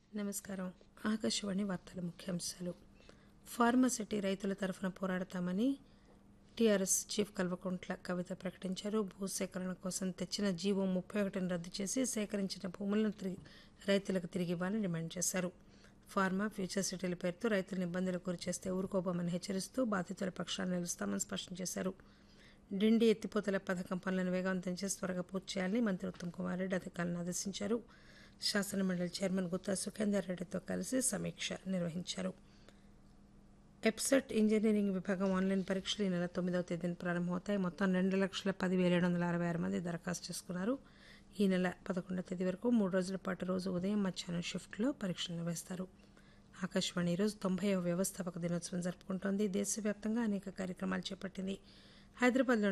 నమస్కారం ఆకాశవాణి వార్తల ముఖ్యాంశాలు ఫార్మాసిటీ రైతుల తరఫున పోరాడతామని టీఆర్ఎస్ చీఫ్ కల్వకుంట్ల కవిత ప్రకటించారు భూసేకరణ కోసం తెచ్చిన జీవో ముప్పై ఒకటిని రద్దు చేసి సేకరించిన భూములను తిరిగి రైతులకు తిరిగి ఇవ్వాలని డిమాండ్ చేశారు ఫార్మా ఫ్యూచర్ సిటీల పేరుతో రైతులను ఇబ్బందులకు గురి చేస్తే ఊరుకోబోమని హెచ్చరిస్తూ బాధితుల పక్షాన్ని నిలుస్తామని స్పష్టం చేశారు డిండి ఎత్తిపోతల పథకం పనులను వేగవంతం చేసి త్వరగా పూర్తి చేయాలని మంత్రి ఉత్తమ్ కుమార్ రెడ్డి అధికారులను ఆదేశించారు శాసనమండలి చైర్మన్ గుత్తా సుఖేందర్ రెడ్డితో కలిసి సమీక్ష నిర్వహించారు ఎప్సెట్ ఇంజనీరింగ్ విభాగం ఆన్లైన్ పరీక్షలు ఈ నెల తొమ్మిదవ తేదీన ప్రారంభమవుతాయి మొత్తం రెండు లక్షల పదివేల ఏడు వందల అరవై ఆరు మంది దరఖాస్తు చేసుకున్నారు ఈ నెల పదకొండవ తేదీ వరకు మూడు రోజుల పాటు రోజు ఉదయం మధ్యాహ్నం షిఫ్ట్లో పరీక్షలు నిర్వహిస్తారు ఆకాశవాణి ఈరోజు తొంభైవ వ్యవస్థాపక దినోత్సవం జరుపుకుంటోంది దేశవ్యాప్తంగా అనేక కార్యక్రమాలు చేపట్టింది హైదరాబాద్లో